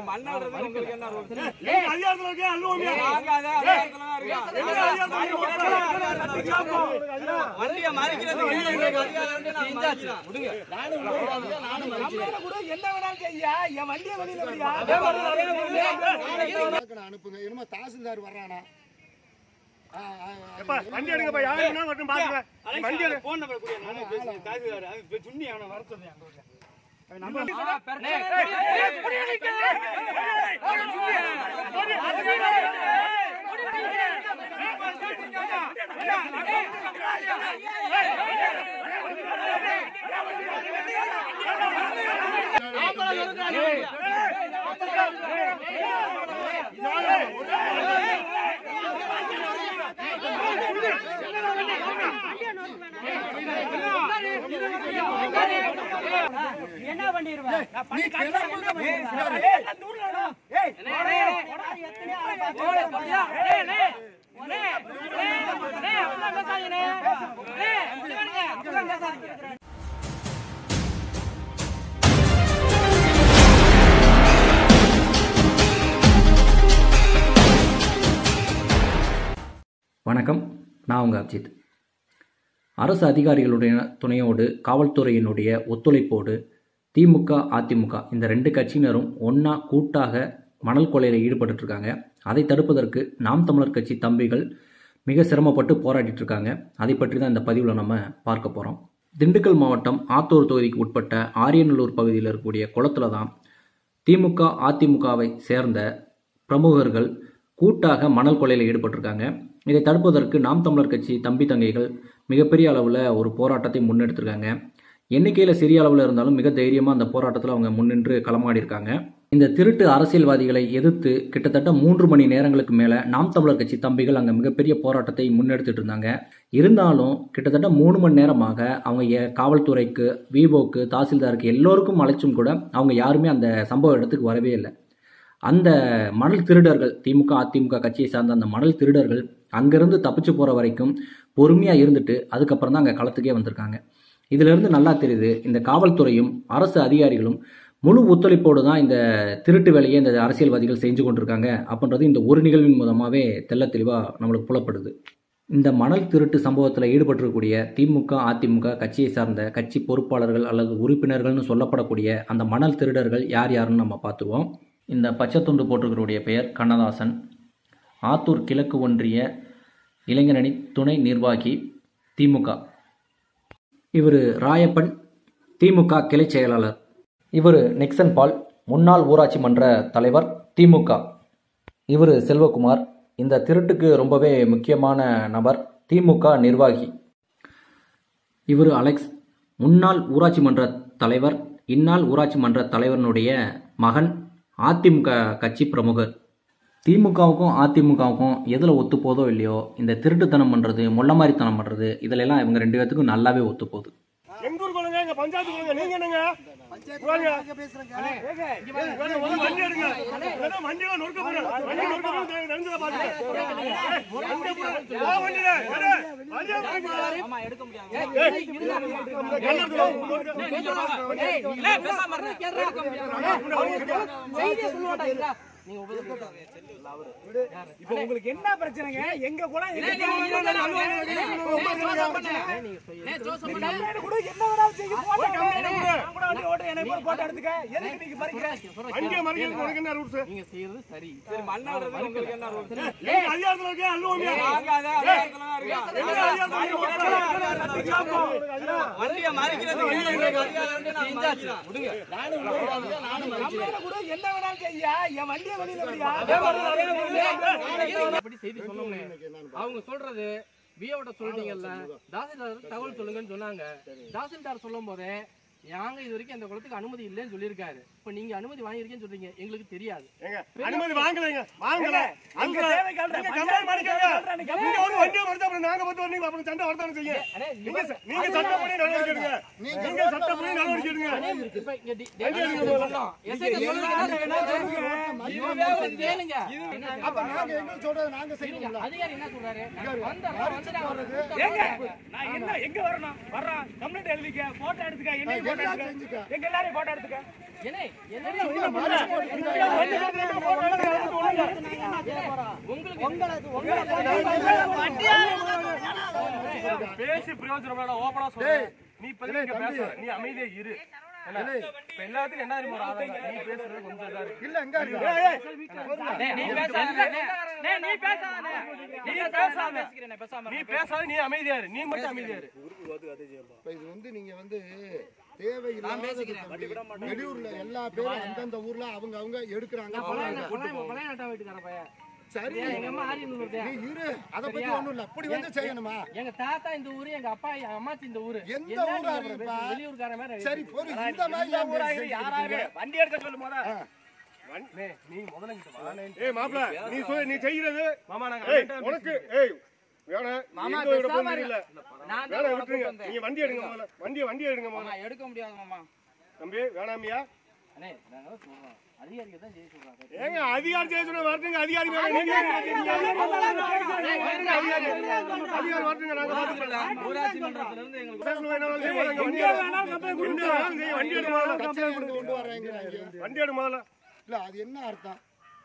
மண்ணாடுறது உங்களுக்கு என்ன ரூல்ஸ் எங்க அதிகாரத்துல இருக்கே அல்லுவோமியா நாங்க அதே அதிகாரத்துல தான் இருக்கோம் வண்டியை மறைக்கிறது எங்களுக்கு அதிகாரம் இருக்கு, நாங்க மறைக்கிறோம். விடுங்க. நான் அனுப்புங்க இனிமே தாசில்தார் வர்றானா ஆ, ஆ, ஆ. எப்பா வண்டி எடுங்கப்பா யாரு என்ன மட்டும் பாருங்க வண்டி எடு போன் நம்பர் கொடுங்க நானே பேசுறேன் தாசில்தார் அது சுண்ணி அவனை வர சொல்றேன் வணக்கம் நான் உங்கள் அப்ஜித் அரசு அதிகாரிகளுடைய துணையோடு காவல்துறையினுடைய ஒத்துழைப்போடு திமுக அதிமுக இந்த ரெண்டு கட்சியினரும் ஒன்றா கூட்டாக மணல் கொள்ளையில் ஈடுபட்டு இருக்காங்க அதை தடுப்பதற்கு நாம் தமிழர் கட்சி தம்பிகள் மிக சிரமப்பட்டு போராடிட்டு இருக்காங்க அதை பற்றி தான் இந்த பதிவில் நம்ம பார்க்க போகிறோம் திண்டுக்கல் மாவட்டம் ஆத்தூர் தொகுதிக்கு உட்பட்ட ஆரியநல்லூர் பகுதியில் இருக்கக்கூடிய குளத்துல தான் திமுக அதிமுகவை சேர்ந்த பிரமுகர்கள் கூட்டாக மணல் கொள்ளையில் ஈடுபட்டிருக்காங்க இதை தடுப்பதற்கு நாம் தமிழர் கட்சி தம்பி தங்கைகள் மிகப்பெரிய அளவில் ஒரு போராட்டத்தை முன்னெடுத்திருக்காங்க எண்ணிக்கையில் சிறிய அளவில் இருந்தாலும் மிக தைரியமாக அந்த போராட்டத்தில் அவங்க முன்னின்று களமாடி இருக்காங்க இந்த திருட்டு அரசியல்வாதிகளை எதிர்த்து கிட்டத்தட்ட மூன்று மணி நேரங்களுக்கு மேலே நாம் தமிழர் கட்சி தம்பிகள் அங்கே மிகப்பெரிய போராட்டத்தை முன்னெடுத்துட்டு இருந்தாங்க இருந்தாலும் கிட்டத்தட்ட மூணு மணி நேரமாக அவங்க ஏ- காவல்துறைக்கு விவோக்கு தாசில்தாருக்கு எல்லோருக்கும் அழைச்சும் கூட அவங்க யாருமே அந்த சம்பவ இடத்துக்கு வரவே இல்லை அந்த மணல் திருடர்கள் திமுக அதிமுக கட்சியை சார்ந்த அந்த மணல் திருடர்கள் அங்கிருந்து தப்பிச்சு போற வரைக்கும் பொறுமையா இருந்துட்டு அதுக்கப்புறம் தான் அங்க களத்துக்கே வந்திருக்காங்க இதுல இருந்து நல்லா தெரியுது இந்த காவல்துறையும் அரசு அதிகாரிகளும் முழு ஒத்துழைப்போடு தான் இந்த திருட்டு வேலையை இந்த அரசியல்வாதிகள் செஞ்சு கொண்டிருக்காங்க அப்படின்றது இந்த ஒரு நிகழ்வின் மூலமாவே தெள்ள தெளிவா நம்மளுக்கு புலப்படுது இந்த மணல் திருட்டு சம்பவத்தில் ஈடுபட்டிருக்கக்கூடிய திமுக அதிமுக கட்சியை சார்ந்த கட்சி பொறுப்பாளர்கள் அல்லது உறுப்பினர்கள்னு சொல்லப்படக்கூடிய அந்த மணல் திருடர்கள் யார் யாருன்னு நம்ம பார்த்துருவோம் இந்த பச்சை துண்டு போட்டிருக்கிறவருடைய பெயர் கண்ணதாசன் ஆத்தூர் கிழக்கு ஒன்றிய இளைஞரணி துணை நிர்வாகி திமுக இவர் ராயப்பன் திமுக கிளை செயலாளர் இவர் நிக்சன் பால் முன்னாள் ஊராட்சி மன்ற தலைவர் திமுக இவர் செல்வகுமார் இந்த திருட்டுக்கு ரொம்பவே முக்கியமான நபர் திமுக நிர்வாகி இவர் அலெக்ஸ் முன்னாள் ஊராட்சி மன்ற தலைவர் இந்நாள் ஊராட்சி மன்ற தலைவனுடைய மகன் அதிமுக கட்சி பிரமுகர் திமுகவுக்கும் அதிமுகவுக்கும் எதில் ஒத்து போதோ இல்லையோ இந்த திருட்டுத்தனம் பண்ணுறது மொள்ளமாரித்தனம் பண்ணுறது இதில் எல்லாம் இவங்க ரெண்டு பேர்த்துக்கும் நல்லாவே ஒத்து போகுது எங்க ஊர் கொள்ளுங்க எங்க பஞ்சாயத்து கொள்ளுங்க நீங்க என்னங்க வாங்க. வேற ஒரு வண்டி எடுங்க வேற வண்டியில நொறுக்க போறேன் வண்டி நொறுக்க போறேன் தெரிஞ்சத பாருங்க வண்டி போறேன். வா வண்டியில எடு. வண்டியை நொறுக்க. ஆமா எடுக்க முடியாது ஏய், என்ன எடுக்கணும்? இப்ப உங்களுக்கு என்ன பிரச்சனைங்க எங்க கூட எங்க கம்ப்ளைண்ட் கூட என்ன வேணாலும் செய்ய போட்டோ கம்ப்ளைண்ட் கூட நான் கூட வண்டி ஓட்ட என்னை போய் போட்டோ எடுத்துக்க எதுக்கு நீங்க பறிக்கிற வண்டியை மறிக்கிறது உனக்கு என்ன ரூல்ஸ் சரி மண்ணாடுறது உங்களுக்கு என்ன ரூல்ஸ் எங்க அதிகாரத்துல இருக்கே அல்லுவோமியா நாங்க அதே அதிகாரத்துல தான் இருக்கோம் வண்டியை மறைக்கிறது எங்களுக்கு அதிகாரம் இருக்கு, நாங்க மறைக்கிறோம். விடுங்க. கம்ப்ளைண்ட் கூட என்ன வேணாலும் செய்ய என் வண்டியை வெளியில விடியா அப்படி செய்தி சொன்னோம்னே அவங்க சொல்றது வியோட சொல்லிட்டீங்கல்ல தாசில்தார் தகவல் சொல்லுங்கன்னு சொன்னாங்க தாசில்தார் சொல்லும் போதே நாங்க இது வரைக்கும் அந்த குளத்துக்கு அனுமதி இல்லைன்னு சொல்லியிருக்காரு இப்ப நீங்க அனுமதி வாங்கியிருக்கேன்னு சொல்றீங்க எங்களுக்கு தெரியாது ஏங்க, அனுமதி வாங்கலைங்க வாங்கல அங்க அந்த தேவை காட்டுற நீங்க பஞ்சாயத்து கம்ப்ளைண்ட் பண்ணிக்கோங்க சொல்றேன், நீங்க நீங்க ஒரு வண்டியை மறுத்தா அப்புறம் நாங்க பத்து வரணும் அப்புறம் சண்டை வரத்தானே செய்யும் நீங்க ச- நீங்க சட்டப்படி நடவடிக்கை எடுங்க நீங்க சட்டப்படி நடவடிக்கை எடுங்க இப்ப இங்க டி- டெல்லியில சொன்னோம். SI க்கு சொல்லுங்க, என்ன சொல்லுங்க? இதுவே வந்து கேளுங்க. அப்ப நாங்க எங்க சொல்றது நாங்க இருங்க, செய்யணும்ல அதிகாரி என்ன சொல்றாரு நாங்க வந்துடுறோம், வந்துட்டாங்க. ஏங்க நான் என்ன எங்க வரணும் வர்றோம் கம்ப்ளைண்ட் எழுதிக்க போட்டோ எடுத்துக்க என்னையும் போட்டோ எடுத்துக்க எங்க எல்லாரையும் போட்டோ எடுத்துக்க என்ன என்ன பேசி பிரயோஜனம் இல்லடா, ஓப்பனா சொல்றேன். நீ இப்போதைக்கு இங்க பேசாத. நீ அமைதியா இரு என்ன? இப்ப எல்லாத்துக்கும் என்ன தெரியுமா ஒரு ஆதங்கம்? நீ பேசுறது கொஞ்சம் இதா இருக்கு. இல்ல எங்க இருக்கு நீ பேசாத நீ பேசாத நீ பேசாத பேசாம நீ பேசாத நீ அமைதியா இரு நீ மட்டும் அமைதியா இரு இப்ப இது வந்து நீங்க வந்து தேவையில்லாத தம்பி. வெளியூர்ல எல்லா பேரும் அந்தந்த ஊர்ல அவங்க அவங்க எடுக்கிறாங்க போறாங்க. பழைய நட்டா வீட்டுக்கார பையன் சரி எங்க அம்மா ஆரியனூர் நீ இரு அதை பத்தி ஒண்ணும் இல்ல அப்படி வந்து செய்யணுமா எங்க தாத்தா இந்த ஊரு எங்க அப்பா எங்க அம்மாச்சி இந்த ஊரு எந்த என்ன ஊரா நீங்க அப்புறம் இருக்குப்பா? பேசுறீங்க? வெளியூர்கார மாதிரி சரி பொறு இந்த மாதிரி ஏன் பேசி யாராரு வண்டி எடுக்க சொல்லு முத நீ நீ முதல்ல இங்க வா. நான் ஏய் மாப்ள நீ சொல் நீ செய்யறது மாமா நாங்க ஏய் ரெண்டு உனக்கு ஏய் வேணாம் மாமா, எங்க விட பேசாம போறது இல்ல நான் தான் வேணாம் உங்களை விட்டுருங்க கூப்பிட்டு வந்தேன். நீங்க வண்டி எடுங்க முதல்ல வண்டியை வண்டி எடுங்க முதல்ல மாமா எடுக்க முடியாது மாமா தம்பி வேணாமியா அண்ணே நாங்க தான் சொல்றோம் அதிகாரிகள் தான் செய்ய சொல்றாங்க ஏங்க அதிகாரி செய்ய சொன்னா வரட்டுங்க அதிகாரி மேல நீங்க அதிகாரி அதிகாரி வரட்டுங்க நாங்க பாத்துக்கலாம் ஊராட்சி மன்றத்துல இருந்து எங்களுக்கு பேசணும் என்ன வேணாலும் செய்யுங்க. வண்டி எடு. என்ன வேணாலும் செய்யுங்க. வண்டி எடு முதல்ல கட்சியை இங்க கொண்டு வர்றாங்க வண்டி எடு முதல்ல இல்ல அது என்ன அர்த்தம்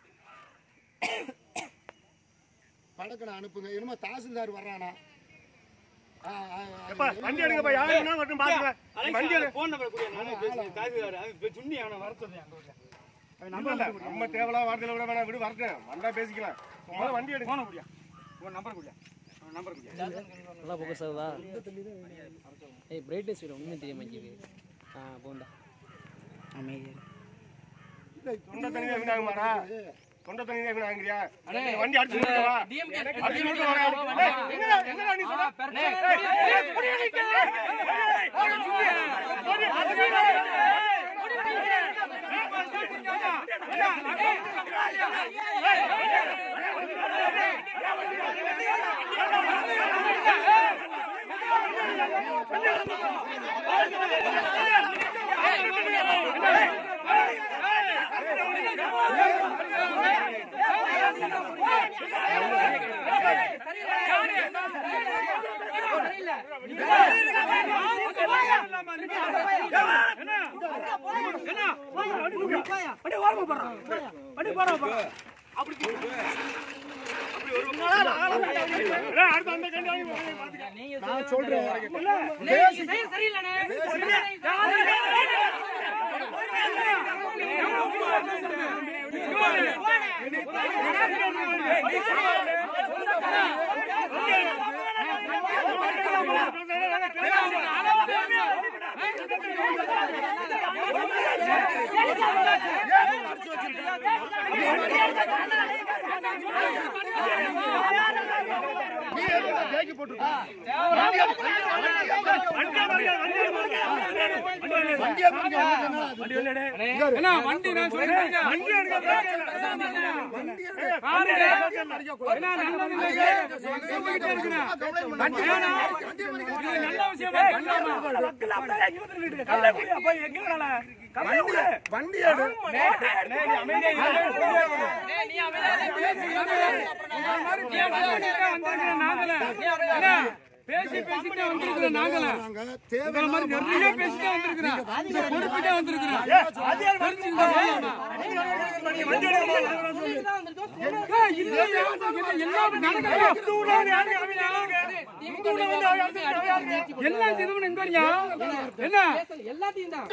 படக்கனை அனுப்புங்க என்னமோ தாசில்தார் வர்றானா ஆ, ஆ, ஆ, எப்பா வண்டி எடுங்கப்பா யாரு வேணாலும் வரட்டும் பாத்துக்கலாம் வண்டி எடு போன் நம்பர் கூட நானே பேசுறேன் தாசில்தார் அவன் சுண்ணி அவனை வர சொல்றேன் இல்ல, இல்ல, நம்ம தேவலா வார்த்தையில விட வேணாம் விடு வரட்டும் வந்தா பேசிக்கலாம் முதல்ல வண்டி எடுங்க போன முடியா உன் நம்பர் குடியா உன் நம்பர் குடியா நல்லா ஃபோக்கஸ் ஆகுதா ஏய் பிரைட்னஸ் விட ஒன்றுமே தெரிய மாட்டேங்குது ஆ போண்டா அமைதியாக தொண்டை தண்ணி தான் வீணாகுமாடா தொண்டை தண்ணி தான் வீணாகுறியா வண்டி அடிச்சு நிறுத்தவா? டிஎம்கே அடிச்சு நிறுத்த வரேன். ஏய், என்னடா என்னடா நீ சொல்ற? ஏய், அடுத்து அந்த கண்டி வாங்கி பாத்துக்க. நான் சொல்றேன் நீ எதுக்கு தேக்கி போட்டுருக்க? வண்டியை பிடிக்க உனக்கு என்னடா அது? வண்டி நான் சொல்றேன் வண்டி நல்ல விஷயமா வண்டி எடு. பேசி பேசிட்டே வந்திருக்கிறோம் நாங்கள நாங்க தேவையில்லாம நிறைய பேசிட்டே வந்திருக்கிறோம் பொறுப்பிட்டே வந்திருக்கிறோம் எல்லாம் திருமணம் எங்க வரியா என்ன எல்லாத்தையும் தான்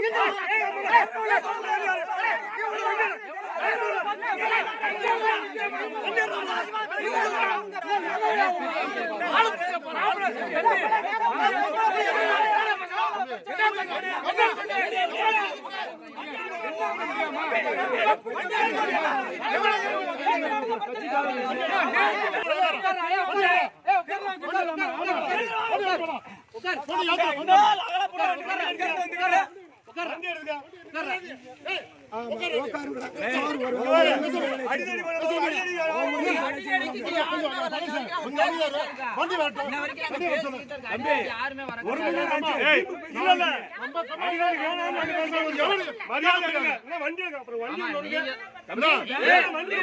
ஆமா, உட்காருங்கடா. சார் வருவாங்க. அடிதடி பண்ண போது அடிதடி வேணும். கொஞ்சம் அமைதியா இரு. வண்டி வரட்டும். வண்டி வரட்டும். யாருமே வர ஏய், இல்ல, இல்ல. மரியாதை வேணாம்னு வந்து பேசுறது கொஞ்சம் எவ்வளவு? மரியாதை இல்ல. என்ன வண்டி இருக்கு? அப்புறம் வண்டி ஒண்ணு இருக்கு. தம்பி, ஏய், வண்டி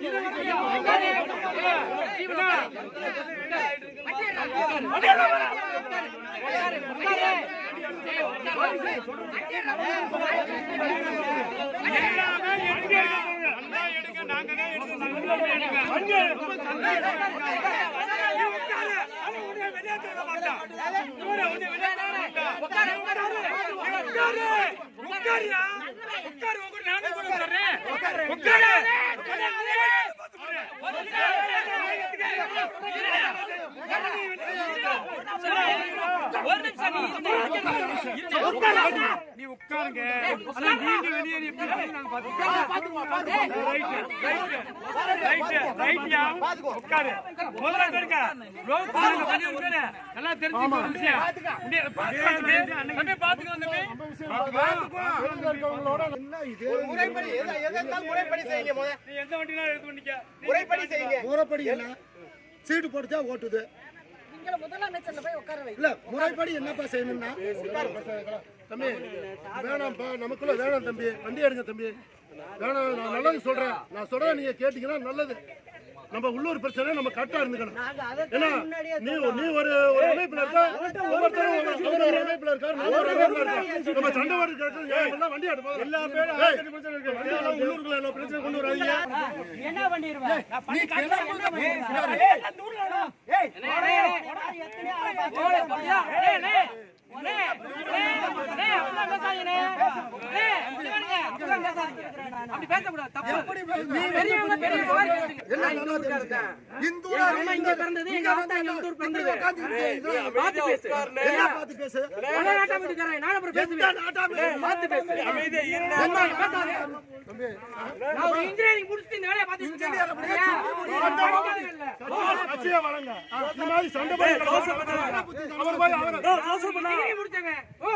நீ உட்காருங்க ஆனா நீங்க வெளியே எப்படி இருக்கீங்கன்னு நாங்க பாத்துக்கிறோம் ரைட் ரைட் ரைட் ரைட்யா உட்காரு முதல்ல இருக்க ரோட் பாருங்க கொஞ்சம் உட்காரு நல்லா தெரிஞ்சுக்கோ ஒரு விஷயம் அப்படியே பாத்துக்கோ தம்பி பாத்துக்கோ தம்பி இருக்கவங்களோட என்ன இது முறைப்படி எதை எதாவது முறைப்படி செய்யுங்க முத நீ எந்த வண்டினா எடுத்து பண்ணிக்க முறைப்படி செய்யுங்க முறைப்படி என்ன சீட்டு போட்டுச்சா ஓட்டுது நீங்கள முதலமைச்சர்ல போய் உட்கார வை இல்ல முறைப்படி என்னப்பா செய்யணும்னா தம்பி வேணாம்ப்பா நமக்குள்ள வேணாம் தம்பி வண்டி எடுங்க தம்பி வேணாம் நான் நல்லது சொல்றேன் நான் சொல்றேன் நீங்க கேட்டீங்கன்னா நல்லது நம்ம உள்ளூர் பிரச்சனை நம்ம கரெக்டா இருந்துக்கணும் ஏன்னா நீ நீ ஒரு ஒரு அமைப்புல இருக்க ஒவ்வொருத்தரும் ஒரு- அவர் ஒரு அமைப்புல இருக்காரு நான் ஒரு அமைப்புல இருக்கேன் நம்ம சண்டை போட்டு கேட்டு ஏன் எல்லாம் வண்டி எடுப்போம் எல்லா பேரும் ஆயிரத்தி பிரச்சனை இருக்கு வண்டியெல்லாம் உள்ளூருக்குள்ள எல்லா பிரச்சனை கொண்டு வராதீங்க என்ன பண்ணிடுவேன் நீ அப்படி பேசக்கூடாது தப்பு பெரியவங்க பெரியவங்க மாதிரி பேசுங்க நான் இந்த ஊருக்காரர் இந்து எங்க அம்மா இங்க பிறந்தது எங்க அப்பா இங்க வந்து பிறந்தது பார்த்து பேசு என்ன பார்த்து பேசு உடனே நாட்டாம வீட்டுக்காரன் நான் அப்புறம் பேசுவேன் பார்த்து பேசு அம்மா, பேசாத. நான் ஒரு இன்ஜினியரிங் முடிச்சுட்டு இந்த வேலையை பார்த்துட்டு இருக்கேன். படிக்காதவங்க இல்ல. கட்சியை வளங்க இந்த மாதிரி சண்டை போட்டு அவர் போய் அவர் டிகிரி முடிச்சவங்க. ஓ,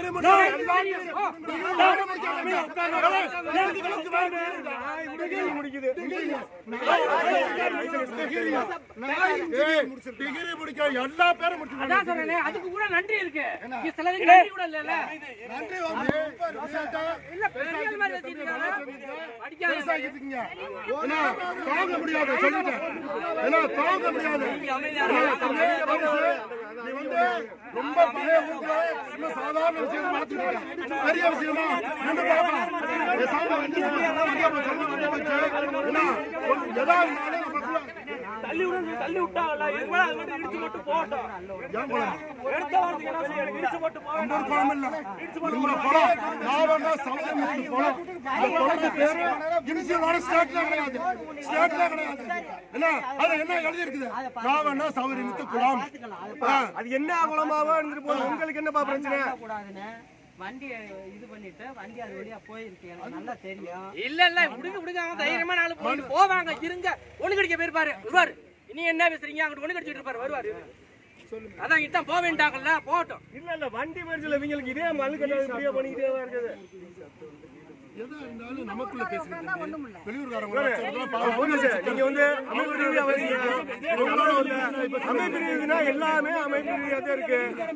டிகிரி முடிக்க எல்லா பேரும் முடிச்சு அதான் சொல்றேனே, அதுக்கு கூட நன்றி இருக்கு இங்க சிலதுக்கு நன்றி கூட இல்லைல்ல. நன்றி வந்து இல்ல, பெரியவங்க மாதிரி பேசிட்டு இருக்காங்க. படிக்காதவங்க. ஏன்னா, தாங்க முடியாது சொல்லிட்டேன் ஏன்னா தாங்க முடியாது ஏன்னா, தம்பி, நீ வந்து ரொம்ப பழைய ஊர்ல இன்னும் சாதாரண விஷயம் மாத்திட்டு இருக்க. பெரிய விஷயமா நின்று பார்க்கலாம். பேசாம வந்து வண்டியை போய் சொல்லி வண்டியை வச்சு, ஏன்னா, ஒரு- ஏதாவது நாளே நமக்குள்ள தள்ளி விடு தள்ளி விட்டாங்கல்ல இது மேல அது மட்டும் இடிச்சு போட்டு போட்டோம் ஏன் குழம்பு? எடுத்த வார்த்தைக்கு என்ன சொல்லி எனக்கு இடிச்சு போட்டு போக இந்த ஒரு குளம் இல்ல. இந்த குளம் நாவன்னா சமுதிரமுத்து குளம். இந்த குளத்து பேரு இனிஷியலோட ஸ்டேட்ல கிடையாது. ஸ்டேட்ல கிடையாது. என்ன? அதுல என்ன எழுதியிருக்குது? நாவன்னா சமுதிரமுத்து குளம். ஆ. அது என்ன குளமாவோ இருந்துட்டு போகுது உங்களுக்கு என்னப்பா பிரச்சனை கூடாதுன்னு வண்டி இது பண்ணிட்டு வண்டி அது வழியா போயிருக்கு எனக்கு நல்லா தெரியும் இல்ல இல்ல விடுங்க விடுங்க அவன் தைரியமா நாலு போயிட்டு போவாங்க இருங்க ஒண்ணு கடிக்க போயிருப்பாரு வருவாரு இனி என்ன பேசுறீங்க அங்கிட்டு ஒண்ணு கடிச்சிட்டு இருப்பாரு வருவாரு அதான் இதான் போக வேண்டாங்கல்ல போகட்டும் இல்ல இல்ல வண்டி பரிசுல இவங்களுக்கு இதே மல்லுக்கட்டை இப்படியே பண்ணிக்கிட்டே தான் இருக்குது எதா இருந்தாலும் நமக்குள்ள பேசுறது. வெளியூர்காரங்க ஒரு நிமிஷம், நீங்க வந்து அமைப்பு ரீதியா வரீங்க. உங்களோட வந்து அமைப்பு ரீதினா எல்லாமே அமைப்பு ரீதியா தான் இருக்கு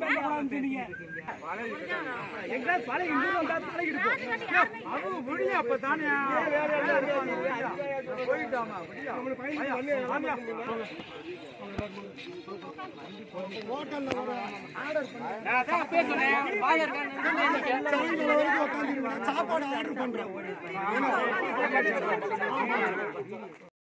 நான் அதான் பேசுனேன் வாயா இருக்கான்னு சாயங்காலம் வரைக்கும் உட்கார்ந்துட்டு சாப்பாடு ஆர்டர் பண்றேன்